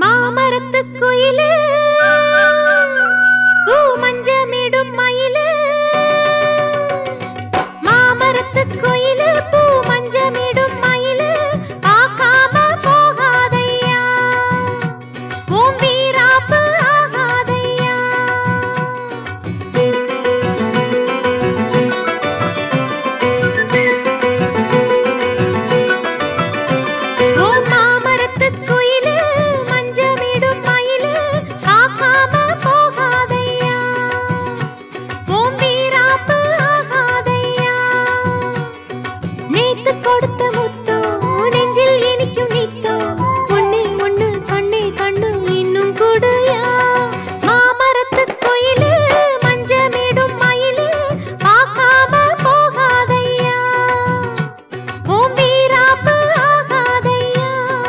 மாமரத்து குயிலு பூ மஞ்சமிடும் மயிலு மாமரத்து குயிலு பூ மஞ்சமிடும் மயிலு பார்க்காம போகாதையா ஓம் வீராப்பு ஆகாதையா ஓம் மாமரத்து குயிலு மஞ்சமிடும் மயிலு பார்க்காம போகாதையா ஓம் வீராப்பு ஆகாதையா நேத்து கொடுத்த முத்தோ நெஞ்சில் இனிக்கும் நித்தோ ஒண்ணே ஒண்ணு கண்ணே கண்ணு இன்னும் கொடுயா மாமரத்து குயிலு மஞ்சமிடும் மயிலு பார்க்காம போகாதையா ஓம் வீராப்பு ஆகாதையா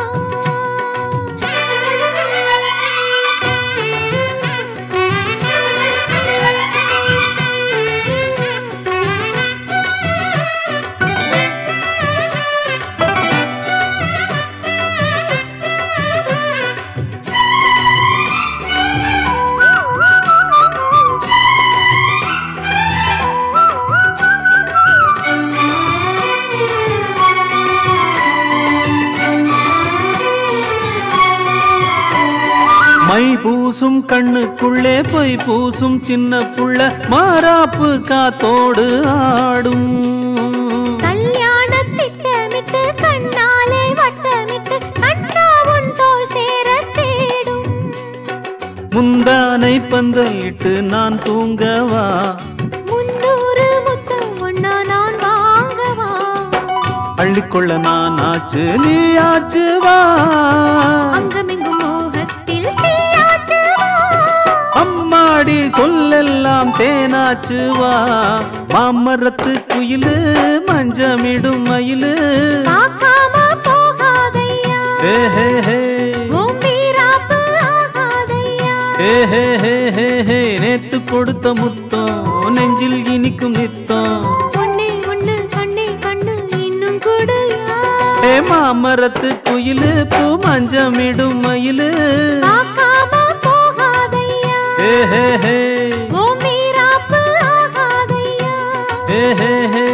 மை பூசும் கண்ணுக்குள்ளே பொய் பூசும் சின்ன புள்ள மாறாப்பு காத்தோடு ஆடும் கல்யாண திட்டமிட்டு கண்ணாலே வட்டமிட்டு கண்ணா உன் தோல் சேர தேடும் முந்தானை பந்தலிட்டு நான் தூங்கவா முன்னூறு முத்தம் ஒன்னா நான் வாங்கவா அள்ளிக்கொள்ள நான் ஆச்சு நீ ஆச்சு வா அங்கமெங்கும் மோகத்தில் தீயாச்சு வா. அம்மாடி சொல்லெல்லாம் தேனாச்சு வா மாமரத்து குயிலு மஞ்சமிடும் மயிலு பார்க்காம போகாதையா ஹே ஹே ஹே ஓம் வீராப்பு ஆகாதையா ஹே ஹே ஹே ஹே ஹே நேத்து கொடுத்த முத்தம் நெஞ்சில் இனிக்கும் நித்தம் ஒண்ணே ஒண்ணு கண்ணே கண்ணு இன்னும் கொடுயா ஹே மாமரத்து குயிலு பூ மஞ்சமிடும் மயிலு பார்க்காம போகாதையா ஹே ஹே ஹே ஓம் வீராப்பு ஆகாதையா ஹே ஹே ஹே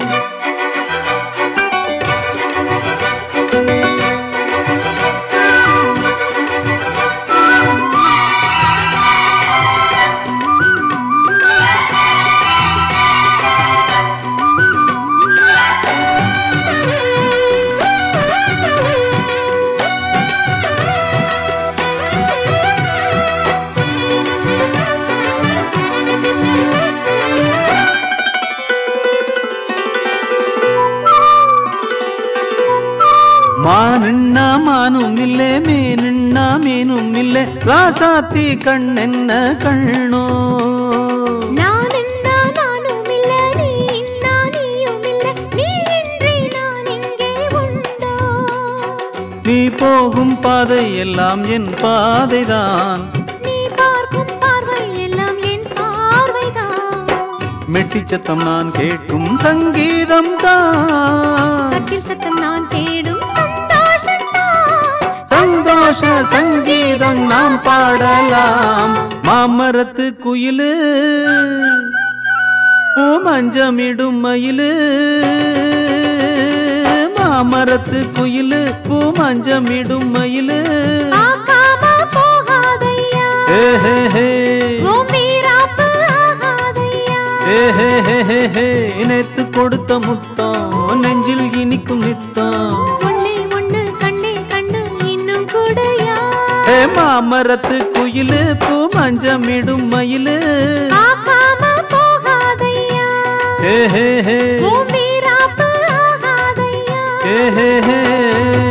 மானுண்ணா மானும் இல்லே மீனுண்ணா மீனும் இல்லே ராசாத்தி கண்ணென்ன கண்ணோ நான் இன்னா நானும் இல்ல நீ இன்னா நீயும் இல்ல நீ இன்றி நான் இங்கே உண்டோ நீ போகும் பாதை எல்லாம் என் பாதைதான் நீ பார்க்கும் பார்வை எல்லாம் என் பார்வைதான் மெட்டிச்சத்தம் நான் கேட்கும் சங்கீதம் தான் கட்டில் சத்தம் நான் தேடும் சந்தோஷம்தான் சந்தோஷ சங்கீதம் நாம் பாடலாம் மாமரத்து குயிலு பூ மஞ்சமிடும் மயிலு மாமரத்து குயிலு பூ மஞ்சமிடும் மயிலு பார்க்காம போகாதையா ஹே ஹே ஹே ஓம் வீராப்பு ஆகாதையா ஹே ஹே ஹே ஹே ஹே நேத்து கொடுத்த முத்தம் நெஞ்சில் இனிக்கும் நித்தம் ஒண்ணே ஒண்ணு கண்ணே கண்ணு இன்னும் கூடயா ஹே மாமரத்து குயிலு பூ மஞ்சமிடும் மயிலு பார்க்காம போகாதையா ஹே ஹே ஹே ஓம் வீராப்பு ஆகாதையா ஹே ஹே ஹே